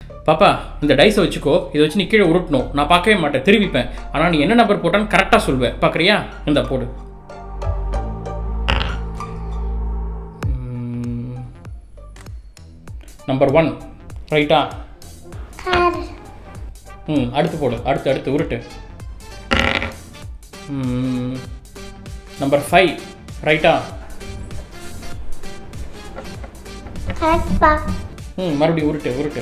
பாப்பா இந்த டைஸை வச்சுக்கோ இதை வச்சு நீ கீழே உருட்டணும் நான் பார்க்கவே மாட்டேன் திருவிப்பேன் ஆனால் நீ என்ன நம்பர் போட்டான்னு கரெக்டாக சொல்வேன் பார்க்குறியா இந்த போடு நம்பர் ஒன் ரைட்டா கார் ம் அடுத்து போடு அடுத்து அடுத்து உருட்டு நம்பர் ஃபைவ் ரைட்டா கரெக்ட்பா ம் மறுபடியும் உருட்டு உருட்டு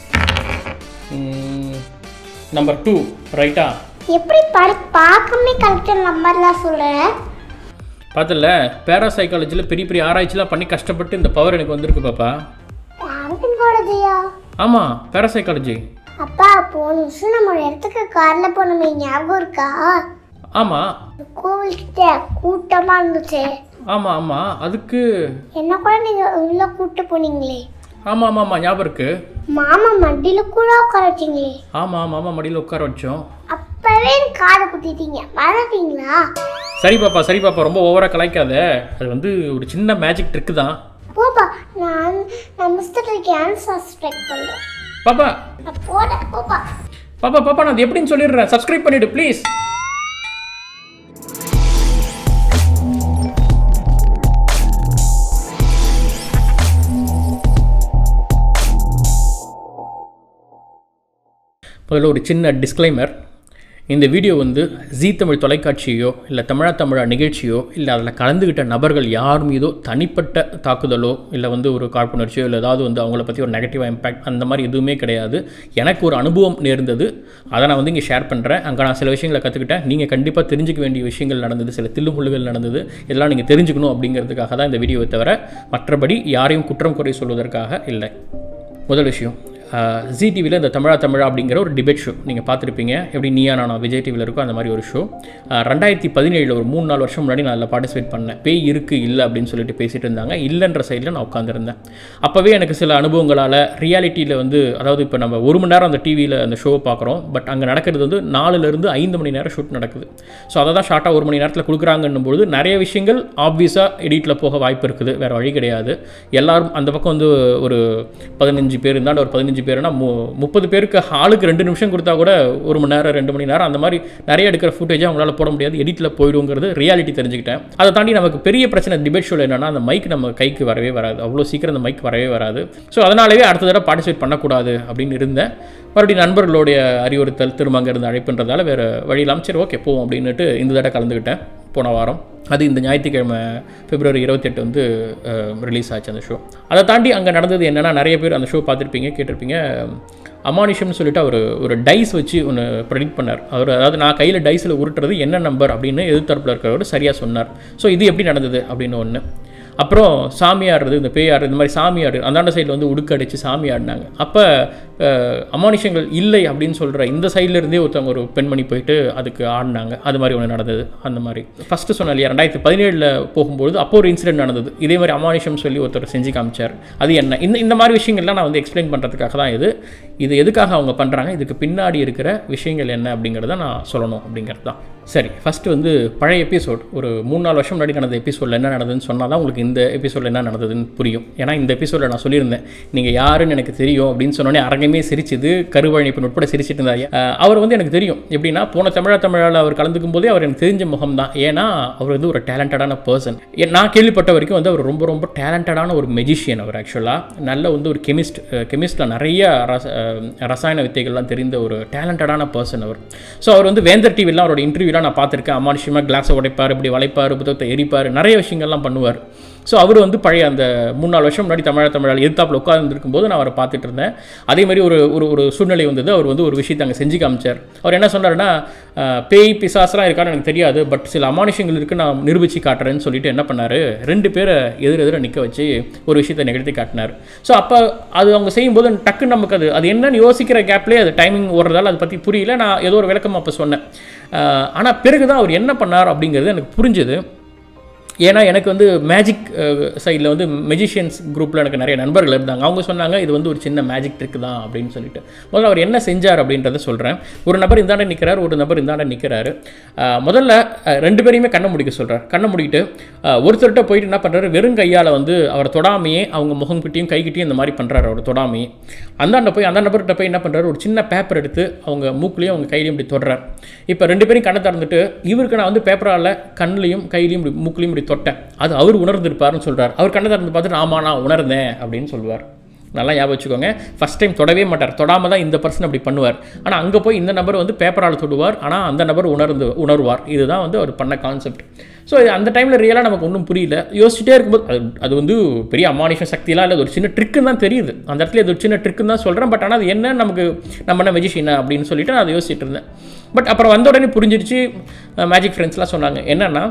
நம்பர் டூ ரைட்டா எப்படி படி பார்க்காம கரெக்டாக நம்பர்லாம் சொல்கிறேன் பார்த்தல பேராசைக்காலஜியில் பெரிய பெரிய ஆராய்ச்சிலாம் பண்ணி கஷ்டப்பட்டு இந்த பவர் எனக்கு வந்திருக்கு பாப்பா பேரண்டிங் காலேஜையா ஆமாம் பேராசைக்காலஜி அப்பா போன வருஷம் நம்ம ஒரு இடத்துக்கு காரில் போனோமே ஞாபகம் இருக்கா ஆமாம் ஒரு கோவில்கிட்ட கூட்டமாக இருந்துச்சு ஆமாம் ஆமாம் அதுக்கு என்ன கூட நீங்கள் உள்ள கூட்டு போனீங்களே ஆமாம் ஆமாம் ஆமாம் ஞாபகம் இருக்கு மாமா மண்டியில் கூட உட்கார வச்சிங்களே ஆமாம் ஆமாம் ஆமாம் மடியில் உட்கார வச்சோம் அப்பவே எனக்கு காதை குத்திட்டீங்க மறந்துட்டீங்களா சரி பாப்பா சரி பாப்பா ரொம்ப ஓவராக கலாய்க்காத அது வந்து ஒரு சின்ன மேஜிக் ட்ரிக்கு தான் போப்பா நான் நான் மிஸ்டர் இருக்கேன் சஸ்பெக்ட் பண்ணுறேன் பாப்பா நான் போறேன் போப்பா பாப்பா பாப்பா நான் அது எப்படின்னு சொல்லிடுறேன் சப்ஸ்கிரைப் பண்ணிவிடு ப்ளீஸ் முதல்ல ஒரு சின்ன டிஸ்க்ளைமர் இந்த வீடியோ வந்து ஜீ தமிழ் தொலைக்காட்சியோ இல்லை தமிழா தமிழா நிகழ்ச்சியோ இல்லை அதில் கலந்துக்கிட்ட நபர்கள் யார் மீதோ தனிப்பட்ட தாக்குதலோ இல்லை வந்து ஒரு காழ்ப்புணர்ச்சியோ இல்லை ஏதாவது வந்து அவங்கள பற்றி ஒரு நெகட்டிவ் இம்பேக்ட் அந்த மாதிரி எதுவுமே கிடையாது எனக்கு ஒரு அனுபவம் நேர்ந்தது அதை நான் வந்து இங்கே ஷேர் பண்ணுறேன் அங்கே நான் சில விஷயங்களை கற்றுக்கிட்டேன் நீங்கள் கண்டிப்பாக தெரிஞ்சுக்க வேண்டிய விஷயங்கள் நடந்தது சில தில்லுமுள்ளுகள் நடந்தது இதெல்லாம் நீங்கள் தெரிஞ்சுக்கணும் அப்படிங்கிறதுக்காக தான் இந்த வீடியோவை தவிர மற்றபடி யாரையும் குற்றம் குறை சொல்வதற்காக இல்லை முதல் விஷயம் ஜி டிவியில் இந்த தமிழா தமிழா அப்படிங்கிற ஒரு டிபேட் ஷோ நீங்கள் பார்த்துருப்பீங்க எப்படி நீயா நானா விஜய் டிவியில் இருக்கோ அந்த மாதிரி ஒரு ஷோ ரெண்டாயிரத்தி பதினேழில் ஒரு மூணு நாலு வருஷம் முன்னாடி நான் அதில் பார்ட்டிசிபேட் பண்ணேன் பேய் இருக்குது இல்லை அப்படின்னு சொல்லிட்டு பேசிட்டு இருந்தாங்க இல்லைன்ற சைடில் நான் உட்காந்துருந்தேன் அப்போவே எனக்கு சில அனுபவங்களால் ரியாலிட்டியில் வந்து அதாவது இப்போ நம்ம ஒரு மணி நேரம் அந்த டிவியில் அந்த ஷோவை பார்க்குறோம் பட் அங்கே நடக்கிறது வந்து நாலுலேருந்து ஐந்து மணி நேரம் ஷூட் நடக்குது ஸோ அதை தான் ஷார்ட்டாக ஒரு மணி நேரத்தில் கொடுக்குறாங்கன்னும் பொழுது நிறைய விஷயங்கள் ஆப்வியஸாக எடிட்டில் போக வாய்ப்பு இருக்குது வேறு வழி கிடையாது எல்லாரும் அந்த பக்கம் வந்து ஒரு பதினஞ்சு பேர் இருந்தாலும் ஒரு பதினஞ்சு பேர்னா மு முப்பது பேருக்கு ஆளுக்கு ரெண்டு நிமிஷம் கொடுத்தா கூட ஒரு மணி நேரம் ரெண்டு மணி நேரம் அந்த மாதிரி நிறைய எடுக்கிற ஃபுட்டேஜை அவங்களால போட முடியாது எடிட்டில் போயிடுங்கிறது ரியாலிட்டி தெரிஞ்சுக்கிட்டேன் அதை தாண்டி நமக்கு பெரிய பிரச்சனை டிபேட் ஷோவில் என்னன்னா அந்த மைக் நம்ம கைக்கு வரவே வராது அவ்வளோ சீக்கிரம் அந்த மைக் வரவே வராது ஸோ அதனாலவே அடுத்த தடவை பார்ட்டிசிபேட் பண்ணக்கூடாது அப்படின்னு இருந்தேன் மறுபடியும் நண்பர்களுடைய அறிவுறுத்தல் திரும்ப அங்கே இருந்து அழைப்புன்றதால வேறு வழி இல்லாமல் சரி ஓகே போவோம் அப்படின்னுட்டு இந்த தடவை கலந்துக்கிட்டேன் போன வாரம் அது இந்த ஞாயிற்றுக்கிழமை பிப்ரவரி இருபத்தெட்டு வந்து ரிலீஸ் ஆச்சு அந்த ஷோ அதை தாண்டி அங்கே நடந்தது என்னென்னா நிறைய பேர் அந்த ஷோ பார்த்துருப்பீங்க கேட்டிருப்பீங்க அமானுஷம்னு சொல்லிட்டு அவர் ஒரு டைஸ் வச்சு ஒன்று ப்ரெடிக்ட் பண்ணார் அவர் அதாவது நான் கையில் டைஸில் உருட்டுறது என்ன நம்பர் அப்படின்னு எதிர்த்தரப்பில் இருக்கிறவர் சரியாக சொன்னார் ஸோ இது எப்படி நடந்தது அப்படின்னு ஒன்று அப்புறம் சாமி ஆடுறது இந்த பேய் ஆடுறது இந்த மாதிரி சாமி ஆடு அந்தாண்ட சைடில் வந்து உடுக்கு அடித்து சாமி ஆடினாங்க அப்போ அமானுஷங்கள் இல்லை அப்படின்னு சொல்கிற இந்த சைடுல இருந்தே ஒருத்தவங்க ஒரு பெண்மணி போயிட்டு அதுக்கு ஆடினாங்க அது மாதிரி ஒன்று நடந்தது அந்த மாதிரி ஃபஸ்ட்டு சொன்ன இல்லையா ரெண்டாயிரத்தி பதினேழில் போகும்போது அப்போ ஒரு இன்சிடென்ட் நடந்தது இதே மாதிரி அமானுஷம் சொல்லி ஒருத்தர் செஞ்சு காமிச்சார் அது என்ன இந்த இந்த மாதிரி விஷயங்கள்லாம் நான் வந்து எக்ஸ்பிளைன் பண்ணுறதுக்காக தான் இது இது எதுக்காக அவங்க பண்ணுறாங்க இதுக்கு பின்னாடி இருக்கிற விஷயங்கள் என்ன அப்படிங்கிறத நான் சொல்லணும் அப்படிங்கிறது தான் சரி ஃபஸ்ட்டு வந்து பழைய எபிசோட் ஒரு மூணு நாலு வருஷம் முன்னாடி நடந்த எபிசோடில் என்ன நடந்ததுன்னு சொன்னால் தான் உங்களுக்கு இந்த எபிசோடில் என்ன நடந்ததுன்னு புரியும் ஏன்னா இந்த எபிசோடில் நான் சொல்லியிருந்தேன் நீங்கள் யாருன்னு எனக்கு தெரியும் அப்படின்னு சொன்னோன்னே அரங்கமே சிரிச்சுது கருவழிப்பு உட்பட சிரிச்சிட்டு இருந்தாரு அஹ் அவர் வந்து எனக்கு தெரியும் எப்படின்னா போன தமிழா தமிழால் அவர் கலந்துக்கும் போதே அவர் எனக்கு தெரிஞ்ச முகம் தான் ஏன்னா அவர் வந்து ஒரு டேலண்டடான பர்சன் நான் கேள்விப்பட்ட வரைக்கும் வந்து அவர் ரொம்ப ரொம்ப டேலண்டடான ஒரு மெஜிஷியன் அவர் ஆக்சுவலாக நல்ல வந்து ஒரு கெமிஸ்ட் கெமிஸ்டில் நிறைய ரச அஹ் ரசாயன வித்தைகள்லாம் தெரிந்த ஒரு டேலண்டடான பர்சன் அவர் ஸோ அவர் வந்து வேந்தர் டிவிலாம் அவரோட இன்டர்வியூலாம் நான் பார்த்துருக்கேன் அமானுஷமாக கிளாஸை உடைப்பார் இப்படி வளைப்பார் புத்தகத்தை எரிப்பார் நிறைய விஷயங்கள்லாம் பண்ணுவார் ஸோ அவர் வந்து பழைய அந்த மூணு நாலு வருஷம் முன்னாடி தமிழ தமிழால் எதிர்த்தாப்பில் உட்கார்ந்துருக்கும் போது நான் அவரை பார்த்துட்டு இருந்தேன் அதே மாதிரி ஒரு ஒரு ஒரு சூழ்நிலை வந்தது அவர் வந்து ஒரு விஷயத்தை அங்கே செஞ்சு காமிச்சார் அவர் என்ன சொன்னாருன்னா அஹ், பேய் பிசாசெலாம் இருக்கான்னு எனக்கு தெரியாது பட் சில அமானுஷங்கள் இருக்கு நான் நிரூபித்து காட்டுறேன்னு சொல்லிட்டு என்ன பண்ணார் ரெண்டு பேரை எதிர் எதிர நிற்க வச்சு ஒரு விஷயத்தை நிகழ்த்தி காட்டினார் ஸோ அப்போ அது அவங்க செய்யும்போது டக்குன்னு நமக்கு அது அது என்னன்னு யோசிக்கிற கேப்லேயே அது டைமிங் ஓடுறதால அதை பற்றி புரியல நான் ஏதோ ஒரு விளக்கம் அப்போ சொன்னேன் ஆனால் பிறகு தான் அவர் என்ன பண்ணார் அப்படிங்கிறது எனக்கு புரிஞ்சுது ஏன்னா எனக்கு வந்து மேஜிக் சைடில் வந்து மெஜிஷியன்ஸ் குரூப்பில் எனக்கு நிறைய நண்பர்கள் இருந்தாங்க அவங்க சொன்னாங்க இது வந்து ஒரு சின்ன மேஜிக் ட்ரிக் தான் அப்படின்னு சொல்லிட்டு முதல்ல அவர் என்ன செஞ்சார் அப்படின்றத சொல்கிறேன் ஒரு நபர் இந்தாண்ட நிற்கிறார் ஒரு நபர் இந்தாண்ட நிற்கிறாரு முதல்ல அஹ், ரெண்டு பேரையுமே கண்ணை முடிக்க சொல்கிறார் கண்ணை முடிக்கிட்டு அஹ், ஒருத்தர்கிட்ட போயிட்டு என்ன பண்ணுறாரு வெறும் கையால் வந்து அவரை தொடாமையே அவங்க முகங்கிட்டையும் கைகிட்டையும் இந்த மாதிரி பண்ணுறாரு அவர் தொடாமையே அந்தாண்ட போய் அந்த நபர்கிட்ட போய் என்ன பண்ணுறாரு ஒரு சின்ன பேப்பர் எடுத்து அவங்க மூக்குலையும் அவங்க கையிலையும் இப்படி தொடுறார் இப்போ ரெண்டு பேரும் கண்ணை திறந்துட்டு இவருக்கு நான் வந்து பேப்பரால் கண்ணுலையும் கையிலையும் இப்படி மூக்குலையும் இப்படி தொட்டேன் அது அவர் உணர்ந்திருப்பாருன்னு சொல்றார் அவர் கண்ணை திறந்து பார்த்துட்டு ஆமா நான் உணர்ந்தேன் அப்படின்னு சொல்லுவார் நல்லா ஞாபகம் வச்சுக்கோங்க ஃபஸ்ட் டைம் தொடவே மாட்டார் தொடாமல் தான் இந்த பர்சன் அப்படி பண்ணுவார் ஆனால் அங்கே போய் இந்த நபர் வந்து பேப்பரால் தொடுவார் ஆனால் அந்த நபர் உணர்ந்து உணர்வார் இதுதான் வந்து அவர் பண்ண கான்செப்ட் ஸோ அந்த டைமில் ரியலாக நமக்கு ஒன்றும் புரியல யோசிச்சுட்டே இருக்கும்போது அது அது வந்து பெரிய அமானுஷ சக்தியெலாம் இல்லை அது ஒரு சின்ன ட்ரிக்குன்னு தான் தெரியுது அந்த இடத்துல இது ஒரு சின்ன ட்ரிக்குன்னு தான் சொல்கிறேன் பட் ஆனால் அது என்ன நமக்கு நம்ம என்ன மெஜிஷியனா அப்படின்னு சொல்லிட்டு நான் அதை யோசிச்சுட்டு இருந்தேன் பட் அப்புறம் வந்த உடனே புரிஞ்சிடுச்சு மேஜிக் ஃப்ரெண்ட்ஸ்லாம் சொன்னாங்க என்னன்னா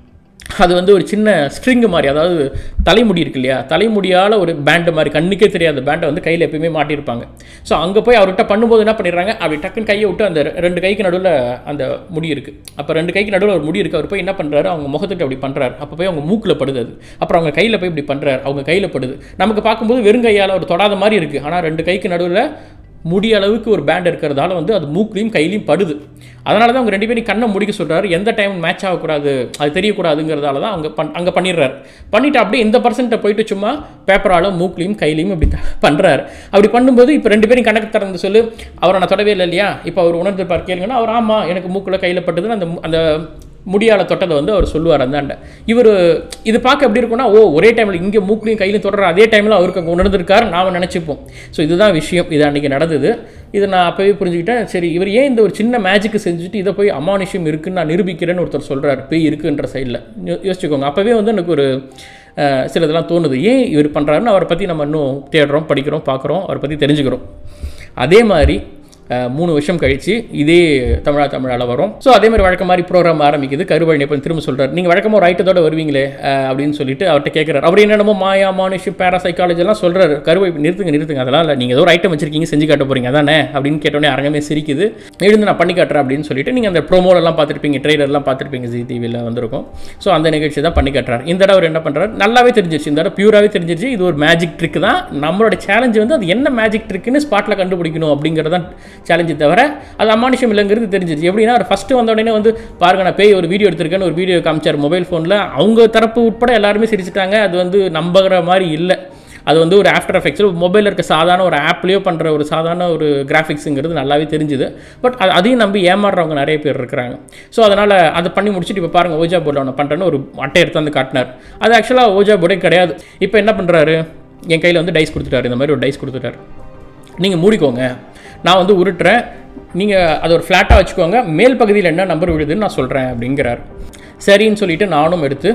அது வந்து ஒரு சின்ன ஸ்ட்ரிங் மாதிரி அதாவது தலைமுடி இருக்கு இல்லையா தலைமுடியால் ஒரு பேண்டு மாதிரி கண்ணுக்கே தெரியாத பேண்டை வந்து கையில் எப்பயுமே மாட்டியிருப்பாங்க ஸோ அங்கே போய் அவர்கிட்ட பண்ணும்போது என்ன பண்ணிடுறாங்க அப்படி டக்குன்னு கையை விட்டு அந்த ரெ- ரெண்டு கைக்கு நடுவில் அந்த முடி இருக்குது அப்போ ரெண்டு கைக்கு நடுவில் ஒரு முடி இருக்குது அவர் போய் என்ன பண்ணுறாரு அவங்க முகத்துக்கு அப்படி பண்ணுறாரு அப்போ போய் அவங்க மூக்கில் படுது அது அப்புறம் அவங்க கையில் போய் இப்படி பண்ணுறாரு அவங்க கையில் படுது நமக்கு பார்க்கும்போது வெறும் கையால் ஒரு தொடாத மாதிரி இருக்குது ஆனால் ரெண்டு கைக்கு நடுவில் முடி அளவுக்கு ஒரு பேண்ட் இருக்கிறதால வந்து அது மூக்குலையும் கையிலையும் படுது அதனால தான் அவங்க ரெண்டு பேரும் கண்ணை முடிக்க சொல்றாரு எந்த டைம் மேட்ச் ஆகக்கூடாது அது தெரியக்கூடாதுங்கிறதால தான் அவங்க பண் அங்கே பண்ணிடுறாரு பண்ணிட்டு அப்படியே இந்த பர்சன்ட்டை போயிட்டு சும்மா பேப்பரால மூக்குலையும் கையிலையும் இப்படி த- பண்றாரு அப்படி பண்ணும்போது இப்போ ரெண்டு பேரும் கணக்கு திறந்து சொல்லு அவரை நான் தொடவே இல்லை இல்லையா இப்போ அவர் உணர்ந்திருப்பார் கேளுங்கன்னா அவர் ஆமா எனக்கு மூக்கில் கையில் பட்டதுன்னு அந்த மு- அந்த முடியால தொட்டதை வந்து அவர் சொல்லுவார் அந்தாண்ட இவர் இது பார்க்க எப்படி இருக்கும்னா ஓ ஒரே டைமில் இங்கே மூக்குலையும் கையிலையும் தொடர அதே டைமில் அவருக்கு அங்கே உணர்ந்திருக்காரு நாம் நினச்சிப்போம் ஸோ இதுதான் விஷயம் இது அன்றைக்கி நடந்தது இது நான் அப்போவே புரிஞ்சுக்கிட்டேன் சரி இவர் ஏன் இந்த ஒரு சின்ன மேஜிக்கு செஞ்சுட்டு இதை போய் அமானுஷ்யம் இருக்குன்னு நான் நிரூபிக்கிறேன்னு ஒருத்தர் சொல்கிறார் பேய் இருக்குன்ற சைடில் யோசிச்சுக்கோங்க அப்போவே வந்து எனக்கு ஒரு அஹ், சிலதெல்லாம் தோணுது ஏன் இவர் பண்ணுறாருன்னு அவரை பற்றி நம்ம இன்னும் தேடுறோம் படிக்கிறோம் பார்க்குறோம் அவரை பற்றி தெரிஞ்சுக்கிறோம் அதே மாதிரி அஹ், மூணு வருஷம் கழிச்சு இதே தமிழா தமிழால வரும் ஸோ அதே மாதிரி வழக்கம் மாதிரி ப்ரோக்ராம் ஆரம்பிக்குது கருவழி இப்போ திரும்ப சொல்றாரு நீங்கள் வழக்கமாக ஒரு ஐட்டத்தோட வருவீங்களே அஹ், அப்படின்னு சொல்லிட்டு அவர்கிட்ட கேட்குறாரு அவர் என்னென்னமோ மாயா மானுஷ் பேராசைக்காலஜி எல்லாம் சொல்றாரு கருவை நிறுத்துங்க நிறுத்துங்க அதெல்லாம் இல்லை நீங்கள் ஏதோ ஒரு ஐட்டம் வச்சிருக்கீங்க செஞ்சு காட்ட போறீங்க அதானே அப்படின்னு கேட்டோன்னே அரங்கமே சிரிக்குது எழுந்து நான் பண்ணி காட்டுறேன் அப்படின்னு சொல்லிட்டு நீங்கள் அந்த ப்ரோமோலெல்லாம் பார்த்துருப்பீங்க ட்ரெய்லர்லாம் பார்த்துருப்பீங்க ஜி டிவியில் வந்திருக்கும் ஸோ அந்த நிகழ்ச்சி தான் பண்ணி காட்டுறாரு இந்த தடவை அவர் என்ன பண்ணுறாரு நல்லாவே தெரிஞ்சிருச்சு இந்த தடவை பியூராகவே தெரிஞ்சிருச்சு இது ஒரு மேஜிக் ட்ரிக் தான் நம்மளோட சேலஞ்சு வந்து அது என்ன மேஜிக் ட்ரிக்குன்னு ஸ்பாட்டில் கண்டுபிடிக்கணும் அப்படிங்கிறது தான் சேலஞ்சு தவிர அது அமானுஷம் இல்லைங்கிறது தெரிஞ்சிருச்சு எப்படின்னா அவர் ஃபஸ்ட்டு வந்த உடனே வந்து பாருங்க நான் பேய் ஒரு வீடியோ எடுத்திருக்கேன்னு ஒரு வீடியோ காமிச்சார் மொபைல் ஃபோனில் அவங்க தரப்பு உட்பட எல்லாருமே சிரிச்சிட்டாங்க அது வந்து நம்புகிற மாதிரி இல்லை அது வந்து ஒரு ஆஃப்டர் எஃபெக்ட்ஸில் மொபைலில் இருக்க சாதாரண ஒரு ஆப்லேயோ பண்ணுற ஒரு சாதாரண ஒரு கிராஃபிக்ஸுங்கிறது நல்லாவே தெரிஞ்சுது பட் அது அதையும் நம்பி ஏமாறுறவங்க நிறைய பேர் இருக்கிறாங்க ஸோ அதனால் அதை பண்ணி முடிச்சுட்டு இப்போ பாருங்கள் ஓஜா போர்டில் ஒன்று பண்ணுறேன்னு ஒரு அட்டை எடுத்து வந்து காட்டினார் அது ஆக்சுவலாக ஓஜா போர்டே கிடையாது இப்போ என்ன பண்ணுறாரு என் கையில் வந்து டைஸ் கொடுத்துட்டாரு இந்த மாதிரி ஒரு டைஸ் கொடுத்துட்டாரு நீங்கள் மூடிக்கோங்க நான் வந்து உருட்டுறேன் நீங்கள் அதை ஒரு ஃப்ளாட்டாக வச்சுக்கோங்க மேல் பகுதியில் என்ன நம்பர் விழுதுன்னு நான் சொல்கிறேன் அப்படிங்கிறார் சரின்னு சொல்லிட்டு நானும் எடுத்து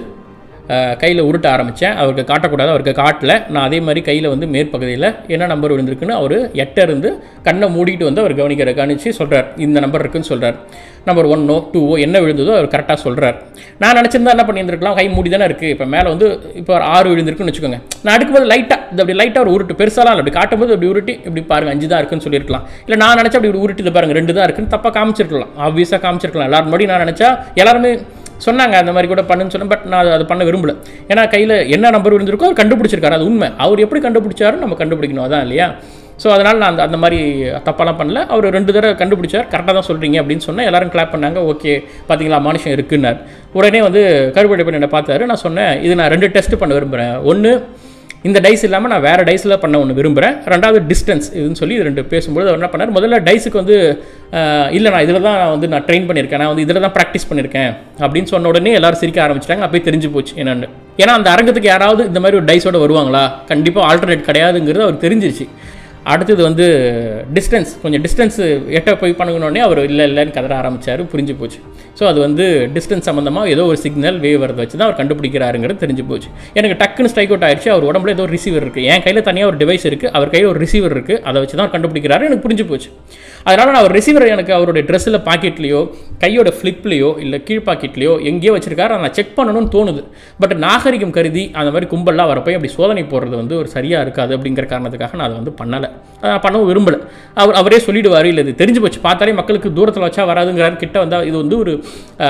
கையில் உருட்ட ஆரம்பித்தேன் அவருக்கு காட்டக்கூடாது அவருக்கு காட்டல நான் அதே மாதிரி கையில் வந்து மேற்பகுதியில் என்ன நம்பர் விழுந்திருக்குன்னு அவர் எட்ட இருந்து கண்ணை மூடிட்டு வந்து அவர் கவனிக்கிற கவனித்து சொல்கிறார் இந்த நம்பர் இருக்குன்னு சொல்கிறார் நம்பர் ஒன்னோ டூவோ என்ன விழுந்ததோ அவர் கரெக்டாக சொல்கிறார் நான் நினச்சிருந்தா என்ன பண்ணியிருந்திருக்கலாம் கை மூடி தானே இருக்குது இப்போ மேலே வந்து இப்போ ஒரு ஆறு விழுந்திருக்குன்னு வச்சுக்கோங்க நான் அடுக்கும்போது லைட்டாக இது அப்படி லைட்டாக ஒரு உருட்டு பெருசாலாம் இல்லை அப்படி காட்டும்போது அப்படி உருட்டி இப்படி பாருங்க அஞ்சு தான் இருக்குன்னு சொல்லியிருக்கலாம் இல்லை நான் நினச்சா அப்படி உருட்டி இதை பாருங்க ரெண்டு தான் இருக்குன்னு தப்பாக காமிச்சிருக்கலாம் ஆப்வியஸாக காமிச்சிருக்கலாம் எல்லாரும் முன்னாடி நான் நினச்சா எல்லாருமே சொன்னாங்க அந்த மாதிரி கூட பண்ணுன்னு சொன்னேன் பட் நான் அதை பண்ண விரும்பல ஏன்னா கையில் என்ன நம்பர் விழுந்திருக்கோ அவர் கண்டுபிடிச்சிருக்காரு அது உண்மை அவர் எப்படி கண்டுபிடிச்சாரு நம்ம கண்டுபிடிக்கணும் அதான் இல்லையா ஸோ அதனால் நான் அந்த அந்த மாதிரி தப்பாலாம் பண்ணல அவர் ரெண்டு தடவை கண்டுபிடிச்சார் கரெக்டாக தான் சொல்கிறீங்க அப்படின்னு சொன்னேன் எல்லாரும் கிளாப் பண்ணாங்க ஓகே பார்த்தீங்களா மனுஷன் இருக்குன்னார் உடனே வந்து கருப்படை பண்ணி என்னை பார்த்தாரு நான் சொன்னேன் இது நான் ரெண்டு டெஸ்ட் பண்ண விரும்புகிறேன் ஒன்று இந்த டைஸ் இல்லாமல் நான் வேறு டைஸில் பண்ண ஒன்று விரும்புகிறேன் ரெண்டாவது டிஸ்டன்ஸ் இதுன்னு சொல்லி இது ரெண்டு பேசும்போது அவர் என்ன பண்ணார் முதல்ல டைஸுக்கு வந்து ஆஹ், இல்லை நான் இதில் தான் வந்து நான் ட்ரெயின் பண்ணியிருக்கேன் நான் வந்து இதில் தான் ப்ராக்டிஸ் பண்ணியிருக்கேன் அப்படின்னு சொன்ன உடனே எல்லாரும் சிரிக்க ஆரம்பிச்சிட்டாங்க அப்போயே தெரிஞ்சு போச்சு என்னென்னு ஏன்னா அந்த அரங்கத்துக்கு யாராவது இந்த மாதிரி ஒரு டைஸோட வருவாங்களா கண்டிப்பாக ஆல்டர்னேட் கிடையாதுங்கிறது அவர் தெரிஞ்சிருச்சு அடுத்தது வந்து டிஸ்டன்ஸ் கொஞ்சம் டிஸ்டன்ஸ் எட்ட போய் பண்ணுங்கன்னொடனே அவர் இல்லை இல்லைன்னு கதற ஆரம்பிச்சாரு புரிஞ்சு போச்சு ஸோ அது வந்து டிஸ்டன்ஸ் சம்மந்தமாக ஏதோ ஒரு சிக்னல் வேவ் வரதை வச்சு தான் அவர் கண்டுபிடிக்கிறாருங்கிறது தெரிஞ்சு போச்சு எனக்கு டக்குன்னு ஸ்ட்ரைக் அவுட் ஆயிடுச்சு அவர் உடம்புல ஏதோ ரிசீவர் இருக்குது என் கையில் தனியாக ஒரு டிவைஸ் இருக்குது அவர் கையில் ஒரு ரிசீவர் இருக்குது அதை வச்சு தான் அவர் கண்டுபிடிக்கிறாரு எனக்கு புரிஞ்சு போச்சு அதனால் நான் அவர் ரிசீவர் எனக்கு அவருடைய ட்ரெஸ்ஸில் பாக்கெட்லேயோ கையோட ஃப்ளிப்லேயோ இல்லை கீழ் பாக்கெட்லேயோ எங்கேயோ வச்சிருக்காரு அதை நான் செக் பண்ணணும்னு தோணுது பட் நாகரிகம் கருதி அந்த மாதிரி கும்பல்லாம் வரப்போய் அப்படி சோதனை போடுறது வந்து ஒரு சரியாக இருக்காது அப்படிங்கிற காரணத்துக்காக நான் அதை வந்து பண்ணலை அஹ் பண்ணவும் விரும்பலை அவர் அவரே சொல்லிடுவார் இல்லை இது தெரிஞ்சு போச்சு பார்த்தாலே மக்களுக்கு தூரத்தில் வச்சா வராதுங்கிறாரு கிட்ட வந்தால் இது வந்து ஒரு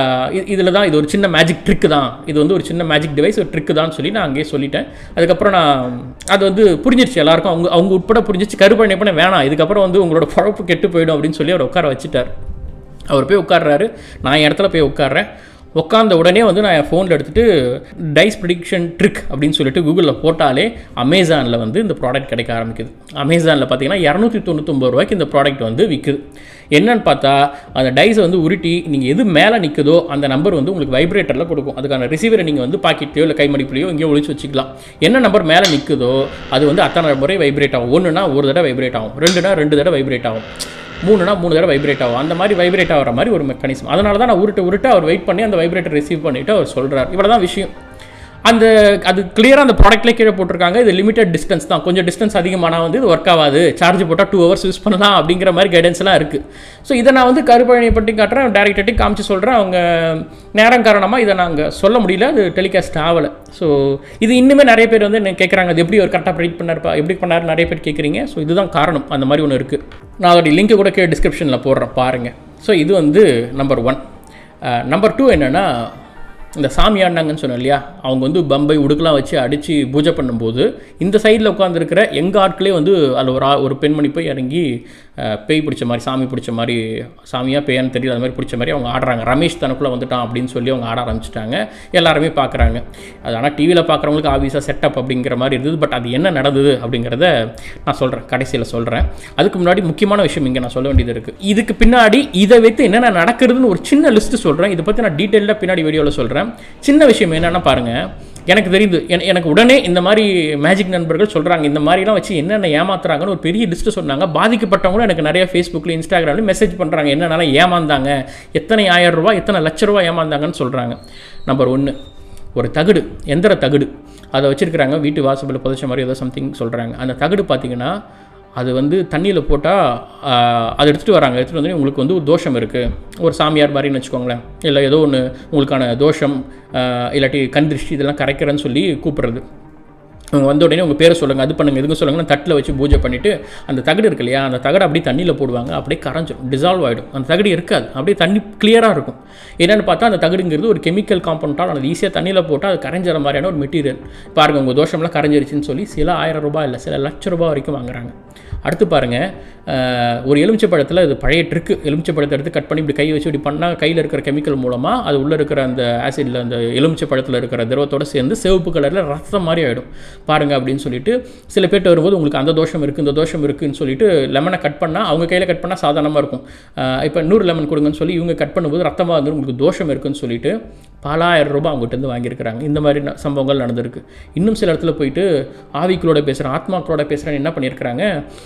இதில் தான் இது ஒரு சின்ன மேஜிக் ட்ரிக்கு தான் இது வந்து ஒரு சின்ன மேஜிக் டிவைஸ் ஒரு ட்ரிக்கு தான் சொல்லி நான் அங்கேயே சொல்லிட்டேன் அதுக்கப்புறம் நான் அது வந்து புரிஞ்சிருச்சு எல்லாருக்கும் அவங்க அவங்க உட்பட புரிஞ்சிச்சு கருப்பண்ணை பண்ண வேணாம் இதுக்கப்புறம் வந்து உங்களோட பழப்பு கெட்டு போயிடும் அப்படின்னு சொல்லி அவர் உட்கார வச்சுட்டார் அவர் போய் உட்கார்றாரு நான் என் இடத்துல போய் உட்கார்றேன் உட்காந்த உடனே வந்து நான் என் ஃபோனில் எடுத்துகிட்டு டைஸ் ப்ரிடிக்ஷன் ட்ரிக் அப்படின்னு சொல்லிட்டு கூகுளில் போட்டாலே அமேசானில் வந்து இந்த ப்ராடக்ட் கிடைக்க ஆரம்பிக்குது அமேசானில் பார்த்தீங்கன்னா இரநூத்தி தொண்ணூத்தொம்பது ரூபாய்க்கு இந்த ப்ராடக்ட் வந்து விற்குது என்னன்னு பார்த்தா அந்த டைஸை வந்து உருட்டி நீங்கள் எது மேலே நிற்குதோ அந்த நம்பர் வந்து உங்களுக்கு வைப்ரேட்டரில் கொடுக்கும் அதுக்கான ரிசீவரை நீங்கள் வந்து பாக்கெட்லையோ இல்லை கைமடிப்புலையோ எங்கேயோ ஒழிச்சு வச்சுக்கலாம் என்ன நம்பர் மேலே நிற்குதோ அது வந்து அத்தனை முறை வைப்ரேட் ஆகும் ஒன்றுனா ஒரு தடவை வைப்ரேட் ஆகும் ரெண்டுனா ரெண்டு தடவை வைப்ரேட் ஆகும் மூணுனா மூணு தடவை வைப்ரேட் ஆகும் அந்த மாதிரி வைப்ரேட் ஆகிற மாதிரி ஒரு மெக்கானிசம் அதனால தான் நான் உருட்டு உருட்டு அவர் வெயிட் பண்ணி அந்த வைப்ரேட்டர் ரிசீவ் பண்ணிவிட்டு அவர் சொல்கிறார் இவ்வளோ தான் விஷயம் அந்த அது கிளியராக அந்த ப்ராடக்ட்லேயே கீழே போட்டிருக்காங்க இது லிமிட்டட் டிஸ்டன்ஸ் தான் கொஞ்சம் டிஸ்டன்ஸ் அதிகமானால் வந்து இது ஒர்க் ஆகாது சார்ஜ் போட்டால் டூ ஹவர்ஸ் யூஸ் பண்ணலாம் அப்படிங்கிற மாதிரி கைடன்ஸ்லாம் இருக்குது ஸோ இதை நான் வந்து கருப்பழனியை பற்றி காட்டுறேன் டேரக்டர்ட்டி காமிச்சு சொல்கிறேன் அவங்க நேரம் காரணமாக இதை நாங்கள் சொல்ல முடியல அது டெலிகாஸ்ட் ஆகலை ஸோ இது இன்னுமே நிறைய பேர் வந்து என்ன கேட்குறாங்க அது எப்படி ஒரு கரெக்டாக ப்ரெடிக்ட் பண்ணார்ப்பா எப்படி பண்ணார் நிறைய பேர் கேட்குறீங்க ஸோ இதுதான் காரணம் அந்த மாதிரி ஒன்று இருக்குது நான் அதோடைய லிங்க்கை கூட கீழே டிஸ்கிரிப்ஷனில் போடுறேன் பாருங்கள் ஸோ இது வந்து நம்பர் ஒன் நம்பர் டூ என்னென்னா இந்த சாமி ஆடினாங்கன்னு சொன்னேன் இல்லையா அவங்க வந்து பம்பை உடுக்கெலாம் வச்சு அடித்து பூஜை பண்ணும்போது இந்த சைடில் உட்காந்துருக்கிற எங்கள் ஆட்களே வந்து அதில் ஒரு ஆ- ஒரு பெண்மணி போய் இறங்கி அஹ், பேய் பிடிச்ச மாதிரி சாமி பிடிச்ச மாதிரி சாமியாக பேயான்னு தெரியல அது மாதிரி பிடிச்ச மாதிரி அவங்க ஆடுறாங்க ரமேஷ் தனக்குள்ளே வந்துட்டான் அப்படின்னு சொல்லி அவங்க ஆட ஆரம்பிச்சிட்டாங்க எல்லாருமே பார்க்குறாங்க அது ஆனால் டிவியில் பார்க்குறவங்களுக்கு ஆஃபீஸாக செட்டப் அப்படிங்கிற மாதிரி இருந்தது பட் அது என்ன நடந்தது அப்படிங்கிறத நான் சொல்கிறேன் கடைசியில் சொல்கிறேன் அதுக்கு முன்னாடி முக்கியமான விஷயம் இங்கே நான் சொல்ல வேண்டியது இருக்குது இதுக்கு பின்னாடி இதை வைத்து என்னென்ன நடக்குதுன்னு ஒரு சின்ன லிஸ்ட்டு சொல்கிறேன் இதை பற்றி நான் டீட்டெயிலாக பின்னாடி வீடியோவில் சொல்கிறேன் சின்ன விஷயம் என்னென்னா பாருங்கள் எனக்கு தெரியுது என- எனக்கு உடனே இந்த மாதிரி மேஜிக் நண்பர்கள் சொல்கிறாங்க இந்த மாதிரிலாம் வச்சு என்னென்ன ஏமாத்துறாங்கன்னு ஒரு பெரிய லிஸ்ட்டு சொன்னாங்க பாதிக்கப்பட்டவங்களும் எனக்கு நிறைய ஃபேஸ்புக்கில் இன்ஸ்டாகிராமில் மெசேஜ் பண்ணுறாங்க என்னென்னலாம் ஏமாந்தாங்க எத்தனை ஆயிரம் ரூபாய் எத்தனை லட்ச ரூபாய் ஏமாந்தாங்கன்னு சொல்கிறாங்க நம்பர் ஒன்று ஒரு தகுடு எந்திர தகுடு அதை வச்சுருக்கிறாங்க வீட்டு வாசலில் புதைச்ச மாதிரி ஏதோ சம்திங் சொல்கிறாங்க அந்த தகுடு பார்த்தீங்கன்னா அது வந்து தண்ணியில் போட்டால் அதை எடுத்துகிட்டு வராங்க எடுத்துகிட்டு வந்து உங்களுக்கு வந்து ஒரு தோஷம் இருக்குது ஒரு சாமியார் மாதிரின்னு வச்சுக்கோங்களேன் இல்லை ஏதோ ஒன்று உங்களுக்கான தோஷம் ஆஹ் இல்லாட்டி கண் திருஷ்டி இதெல்லாம் கரைக்கிறேன்னு சொல்லி கூப்பிட்றது அவங்க வந்த உடனே உங்கள் பேரை சொல்லுங்கள் அது பண்ணுங்கள் எதுங்க சொல்லுங்கன்னா தட்டில் வச்சு பூஜை பண்ணிவிட்டு அந்த தகடு இருக்கு இல்லையா அந்த தகடு அப்படியே தண்ணியில் போடுவாங்க அப்படியே கரைஞ்சிரும் டிசால்வ் ஆகிடும் அந்த தகடு இருக்காது அப்படியே தண்ணி கிளியராக இருக்கும் என்னென்னு பார்த்தா அந்த தகடுங்கிறது ஒரு கெமிக்கல் காம்பவுண்டால் அது ஈஸியாக தண்ணியில் போட்டால் அது கரைஞ்சிற மாதிரியான ஒரு மெட்டீரியல் பாருங்கள் உங்கள் தோஷம்லாம் கரைஞ்சிருச்சுன்னு சொல்லி சில ஆயிரம் ரூபாய் இல்லை சில லட்ச ரூபாய் வரைக்கும் வாங்குறாங்க அடுத்து பாருங்கள் ஒரு எலுமிச்சை பழத்தில் இது பழைய ட்ரிக்கு எலுமிச்சை பழத்தை எடுத்து கட் பண்ணி இப்படி கை வச்சு இப்படி பண்ணால் கையில் இருக்கிற கெமிக்கல் மூலமாக அது உள்ளே இருக்கிற அந்த ஆசிடில் அந்த எலுமிச்சை பழத்தில் இருக்கிற திரவத்தோட சேர்ந்து சிவப்பு கலரில் ரத்தம் மாதிரி ஆகிடும் பாருங்க அப்படின்னு சொல்லிட்டு சில பேர்ட்ட வரும்போது உங்களுக்கு அந்த தோஷம் இருக்குது இந்த தோஷம் இருக்குன்னு சொல்லிட்டு லெமனை கட் பண்ணால் அவங்க கையில் கட் பண்ணால் சாதாரணமாக இருக்கும் இப்போ நூறு லெமன் கொடுங்கன்னு சொல்லி இவங்க கட் பண்ணும்போது ரத்தமாக வந்து உங்களுக்கு தோஷம் இருக்குன்னு சொல்லிட்டு பலாயிரம் ரூபாய் அவங்ககிட்ட இருந்து வாங்கியிருக்கிறாங்க இந்த மாதிரி ந- சம்பவங்கள் நடந்திருக்கு இன்னும் சில இடத்துல போயிட்டு ஆவிக்களோட பேசுகிறேன் ஆத்மாக்களோட பேசுகிறேன் என்ன பண்ணியிருக்கிறாங்க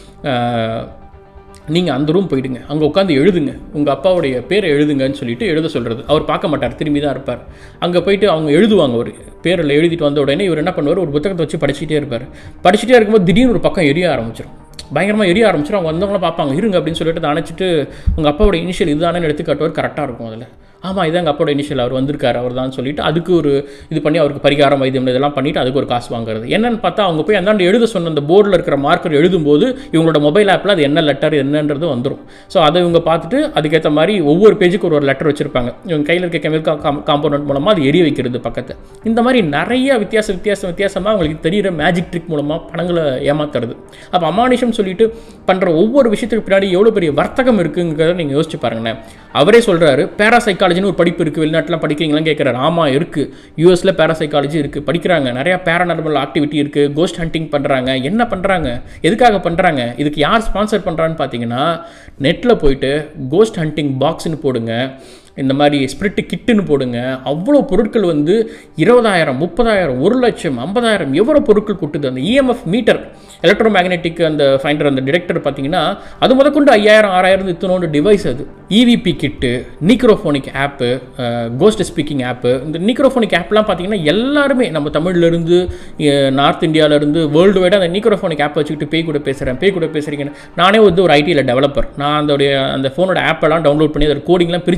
நீங்கள் அந்த ரூம் போயிடுங்க அங்கே உட்காந்து எழுதுங்க உங்கள் அப்பாவுடைய பேரை எழுதுங்கன்னு சொல்லிட்டு எழுத சொல்கிறது அவர் பார்க்க மாட்டார் திரும்பி தான் இருப்பார் அங்கே போயிட்டு அவங்க எழுதுவாங்க ஒரு பேரில் எழுதிட்டு வந்த உடனே இவர் என்ன பண்ணுவார் ஒரு புத்தகத்தை வச்சு படிச்சுட்டே இருப்பார் படிச்சுட்டே இருக்கும்போது திடீர்னு ஒரு பக்கம் எரிய ஆரம்பிச்சிடும் பயங்கரமாக எரிய ஆரம்பிச்சிடும் அவங்க வந்தவங்களாம் பார்ப்பாங்க இருங்க அப்படின்னு சொல்லிட்டு அதை அணைச்சிட்டு உங்கள் அப்பாவோட இனிஷியல் இதுதானே எடுத்து காட்டுவார் கரெக்டாக இருக்கும் அதில் ஆமாம் இதான் எங்கள் அப்பாவோட இனிஷியல் அவர் வந்திருக்காரு அவர் தான் சொல்லிட்டு அதுக்கு ஒரு இது பண்ணி அவருக்கு பரிகாரம் வைத்தியம் இதெல்லாம் பண்ணிட்டு அதுக்கு ஒரு காசு வாங்குறது என்னன்னு பார்த்தா அவங்க போய் அந்தாண்டு எழுத சொன்ன அந்த போர்டில் இருக்கிற மார்க்கர் எழுதும்போது இவங்களோட மொபைல் ஆப்பில் அது என்ன லெட்டர் என்னன்றது வந்துடும் ஸோ அதை இவங்க பார்த்துட்டு அதுக்கேற்ற மாதிரி ஒவ்வொரு பேஜுக்கு ஒரு ஒரு லெட்டர் வச்சிருப்பாங்க இவங்க கையில் இருக்க கெமிக்கல் காம்பவுண்ட் மூலமாக அது எரிய வைக்கிறது பக்கத்தை இந்த மாதிரி நிறைய வித்தியாச வித்தியாசம் வித்தியாசமாக அவங்களுக்கு தெரியிற மேஜிக் ட்ரிக் மூலமாக பணங்களை ஏமாத்துறது அப்போ அமானுஷம் சொல்லிட்டு பண்ணுற ஒவ்வொரு விஷயத்துக்கு பின்னாடி எவ்வளோ பெரிய வர்த்தகம் இருக்குங்கிறத நீங்கள் யோசிச்சு பாருங்களேன் அவரே சொல்கிறாரு பேராசைக்காலஜின்னு ஒரு படிப்பு இருக்குது வெளிநாட்டிலாம் படிக்கிறீங்களான்னு கேட்குறாரு ஆமாம் இருக்குது யூஎஸில் பேராசைக்காலஜி இருக்குது படிக்கிறாங்க நிறையா பேரானார்மல் ஆக்டிவிட்டி இருக்குது கோஸ்ட் ஹண்டிங் பண்ணுறாங்க என்ன பண்ணுறாங்க எதுக்காக பண்ணுறாங்க இதுக்கு யார் ஸ்பான்சர் பண்ணுறான்னு பார்த்தீங்கன்னா நெட்டில் போயிட்டு கோஸ்ட் ஹண்டிங் பாக்ஸ்னு போடுங்க இந்த மாதிரி ஸ்பிரிட்டு கிட்டுன்னு போடுங்க அவ்வளோ பொருட்கள் வந்து இருபதாயிரம் முப்பதாயிரம் ஒரு லட்சம் ஐம்பதாயிரம் எவ்வளோ பொருட்கள் கொட்டுது அந்த இஎம்எஃப் மீட்டர் எலக்ட்ரோ மேக்னெட்டிக் அந்த ஃபைண்டர் அந்த டிடெக்டர் பார்த்தீங்கன்னா அது முதற்கொண்டு ஐயாயிரம் ஆறாயிரம் இத்தனோண்டு டிவைஸ் அது EVP kit necrophonic app ghost speaking app இந்த நீக்ரோஃபோனிக் ஆப்லாம் பார்த்தீங்கன்னா எல்லாருமே நம்ம தமிழ்லேருந்து நார்த் இந்தியாவிலேருந்து வேர்ல்டு வைடாக அந்த நீக்ரோஃபோனிக் ஆப் வச்சுக்கிட்டு பேய் கூட பேசுகிறேன் பேய் கூட பேசுகிறீங்கன்னு நானே வந்து ஒரு ஐடியில் டெவலப்பர் நான் அதோடைய அந்த ஃபோனோட ஆப்பெல்லாம் டவுன்லோட் பண்ணி அதோட கோடிங்லாம் பிரித்து பார்த்தா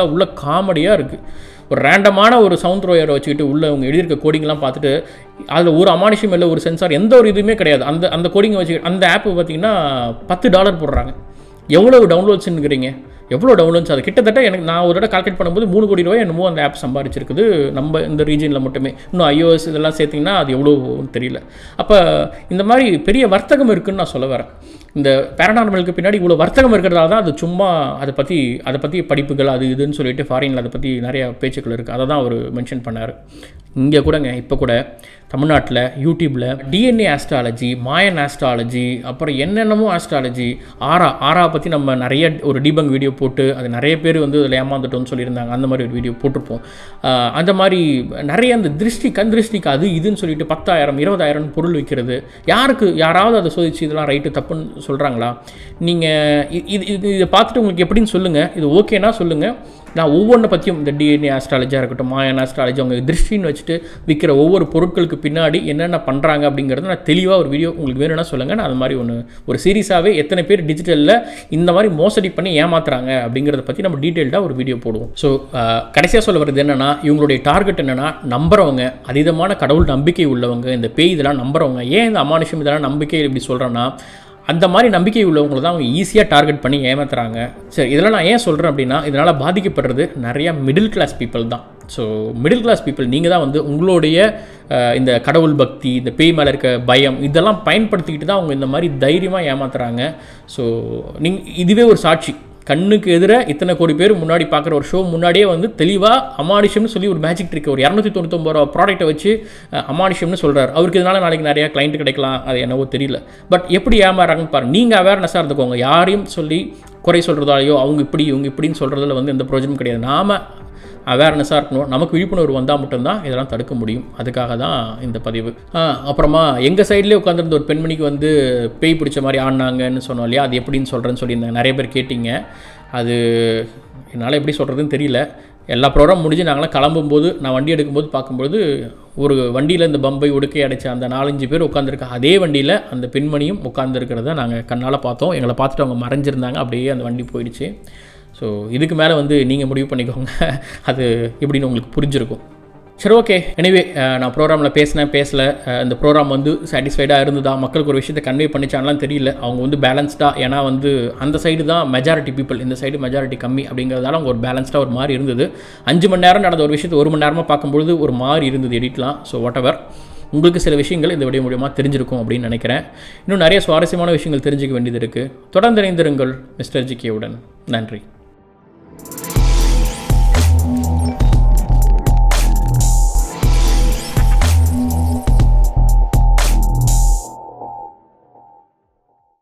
உள்ள காமெடியாக இருக்குது ஒரு ரேண்டமான ஒரு சவுண்ட் ரோயரை வச்சுக்கிட்டு உள்ள அவங்க எழுதியிருக்க கோடிங்லாம் பார்த்துட்டு அதில் ஒரு அமானுஷம் இல்லை ஒரு சென்சார் எந்த ஒரு இதுவுமே கிடையாது அந்த அந்த கோடிங்கை வச்சு அந்த ஆப்பு பார்த்தீங்கன்னா பத்து டாலர் போடுறாங்க எவ்வளவு டவுன்லோட்ஸ்னுங்கிறீங்க எவ்வளோ டவுன்லோட்ஸ் அது கிட்டத்தட்ட எனக்கு நான் ஒரு தடவை கால்குலேட் பண்ணும்போது மூணு கோடி ரூபாய் என்னமோ அந்த ஆப் சம்பாரிச்சிருக்குது நம்ம இந்த ரீஜனில் மட்டுமே இன்னும் ஐஓஎஸ் இதெல்லாம் சேர்த்திங்கன்னா அது எவ்வளோன்னு தெரியல அப்போ இந்த மாதிரி பெரிய வர்த்தகம் இருக்குன்னு நான் சொல்ல வரேன் இந்த பேரனார்மலுக்கு பின்னாடி இவ்வளோ வர்த்தகம் இருக்கிறதால தான் அது சும்மா அதை பற்றி அதை பற்றி படிப்புகள் அது இதுன்னு சொல்லிட்டு ஃபாரினில் அதை பற்றி நிறைய பேச்சுக்கள் இருக்குது அதை தான் அவர் மென்ஷன் பண்ணார் இங்கே கூடங்க இப்போ கூட தமிழ்நாட்டில் யூடியூப்பில் டிஎன்ஏ ஆஸ்ட்ராலஜி மாயன் ஆஸ்ட்ராலஜி அப்புறம் என்னென்னமோ ஆஸ்ட்ராலஜி ஆரா ஆரா பற்றி நம்ம நிறைய ஒரு டீபங்க் வீடியோ போட்டு அது நிறைய பேர் வந்து அதில் ஏமாந்துட்டோம்னு சொல்லியிருந்தாங்க அந்த மாதிரி ஒரு வீடியோ போட்டிருப்போம் ஆஹ் அந்த மாதிரி நிறைய அந்த திருஷ்டி கண் திருஷ்டிக்கு அது இதுன்னு சொல்லிட்டு பத்தாயிரம் இருபதாயிரம் பொருள் விற்கிறது யாருக்கு யாராவது அதை சோதிச்சு இதெல்லாம் ரைட்டு தப்புன்னு சொல்கிறாங்களா நீங்கள் இது இது இதை பார்த்துட்டு உங்களுக்கு எப்படின்னு சொல்லுங்கள் இது ஓகேனா சொல்லுங்கள் நான் ஒவ்வொன்றை பற்றியும் இந்த டிஎன்ஏ ஆஸ்ட்ராலஜியாக இருக்கட்டும் மாயன் ஆஸ்ட்ராலஜி அவங்க திருஷ்டின்னு வச்சுட்டு விற்கிற ஒவ்வொரு பொருட்களுக்கு பின்னாடி என்னென்ன பண்ணுறாங்க அப்படிங்கிறத நான் தெளிவாக ஒரு வீடியோ உங்களுக்கு வேணும்னா சொல்லுங்கள் நான் அது மாதிரி ஒன்று ஒரு சீரியஸாகவே எத்தனை பேர் டிஜிட்டலில் இந்த மாதிரி மோசடி பண்ணி ஏமாத்துறாங்க அப்படிங்கிறத பற்றி நம்ம டீட்டெயில்டாக ஒரு வீடியோ போடுவோம் ஸோ கடைசியாக சொல்ல வர்றது என்னென்னா இவங்களுடைய டார்கெட் என்னென்னா நம்புறவங்க அதீதமான கடவுள் நம்பிக்கை உள்ளவங்க இந்த பேய் இதெல்லாம் நம்புறவங்க ஏன் இந்த அமானுஷம் இதெல்லாம் நம்பிக்கை இப்படி சொல்கிறேன்னா அந்த மாதிரி நம்பிக்கை உள்ளவங்களை தான் அவங்க ஈஸியாக டார்கெட் பண்ணி ஏமாத்துறாங்க சரி இதெல்லாம் நான் ஏன் சொல்கிறேன் அப்படின்னா இதனால் பாதிக்கப்படுறது நிறையா மிடில் கிளாஸ் பீப்புள் தான் ஸோ மிடில் கிளாஸ் பீப்புள் நீங்கள் தான் வந்து உங்களுடைய அஹ், இந்த கடவுள் பக்தி இந்த பேய் மேலே இருக்க பயம் இதெல்லாம் பயன்படுத்திக்கிட்டு தான் அவங்க இந்த மாதிரி தைரியமாக ஏமாத்துறாங்க ஸோ நீங்க இதுவே ஒரு சாட்சி கண்ணுக்கு எதிர இத்தனை கோடி பேர் முன்னாடி பார்க்குற ஒரு ஷோ முன்னாடியே வந்து தெளிவாக அமானுஷம்னு சொல்லி ஒரு மேஜிக் ட்ரிக் ஒரு இரநூத்தி தொண்ணூத்தொம்பது ரூபா ப்ராடக்ட்டை வச்சு அஹ், அமானுஷம்னு சொல்கிறார் அவருக்கு இதனால் நாளைக்கு நிறையா கிளைண்ட் கிடைக்கலாம் அது என்னவோ தெரியல பட் எப்படி ஏமாறாங்கன்னு பாருங்க நீங்கள் அவேர்னஸாக இருந்துக்கோங்க யாரையும் சொல்லி குறை சொல்கிறதாலையோ அவங்க இப்படி இவங்க இப்படின்னு சொல்கிறதுல வந்து எந்த பிரயோஜனம் கிடையாது நாம அவேர்னஸாக இருக்கணும் நமக்கு விழிப்புணர்வு வந்தால் மட்டும்தான் இதெல்லாம் தடுக்க முடியும் அதுக்காக தான் இந்த பதிவு ஆ, அப்புறமா எங்கள் சைட்லேயே உட்காந்துருந்த ஒரு பெண்மணிக்கு வந்து பேய் பிடிச்ச மாதிரி ஆடினாங்கன்னு சொன்னோம் இல்லையா அது எப்படின்னு சொல்கிறேன்னு சொல்லியிருந்தேன் நிறைய பேர் கேட்டிங்க அது என்னால் எப்படி சொல்கிறதுன்னு தெரியல எல்லா ப்ரோக்ராம் முடிஞ்சு நாங்களாம் கிளம்பும்போது நான் வண்டி எடுக்கும்போது பார்க்கும்போது ஒரு வண்டியில் இந்த பம்பை உடுக்கை அடைச்ச அந்த நாலஞ்சு பேர் உட்காந்துருக்க அதே வண்டியில் அந்த பெண்மணியும் உட்காந்துருக்கிறத நாங்கள் கண்ணால் பார்த்தோம் எங்களை பார்த்துட்டு அவங்க மறைஞ்சிருந்தாங்க அப்படியே அந்த வண்டி போயிடுச்சு ஸோ இதுக்கு மேலே வந்து நீங்கள் முடிவு பண்ணிக்கோங்க அது எப்படின்னு உங்களுக்கு புரிஞ்சிருக்கும் சரி ஓகே எனிவே நான் ப்ரோக்ராமில் பேசினேன் பேசல அஹ், இந்த ப்ரோக்ராம் வந்து சாட்டிஸ்ஃபைடாக இருந்ததா மக்களுக்கு ஒரு விஷயத்தை கன்வே பண்ணிச்சான்லாம் தெரியல அவங்க வந்து பேலன்ஸ்டாக ஏன்னா வந்து அந்த சைடு தான் மெஜாரிட்டி பீப்புள் இந்த சைடு மெஜாரிட்டி கம்மி அப்படிங்கிறதால அவங்க ஒரு பேலன்ஸ்டாக ஒரு மாதிரி இருந்தது அஞ்சு மணி நேரம் நடந்த ஒரு விஷயத்தை ஒரு மணி நேரமாக பார்க்கும்பொழுது ஒரு மாதிரி இருந்தது எடிட்லாம் ஸோ வாட் எவர் உங்களுக்கு சில விஷயங்கள் இந்த வீடியோ மூலியமாக தெரிஞ்சிருக்கும் அப்படின்னு நினைக்கிறேன் இன்னும் நிறைய சுவாரஸ்யமான விஷயங்கள் தெரிஞ்சுக்க வேண்டியது இருக்குது தொடர்ந்து இணைந்திருங்கள் மிஸ்டர் ஜிகேவுடன் நன்றி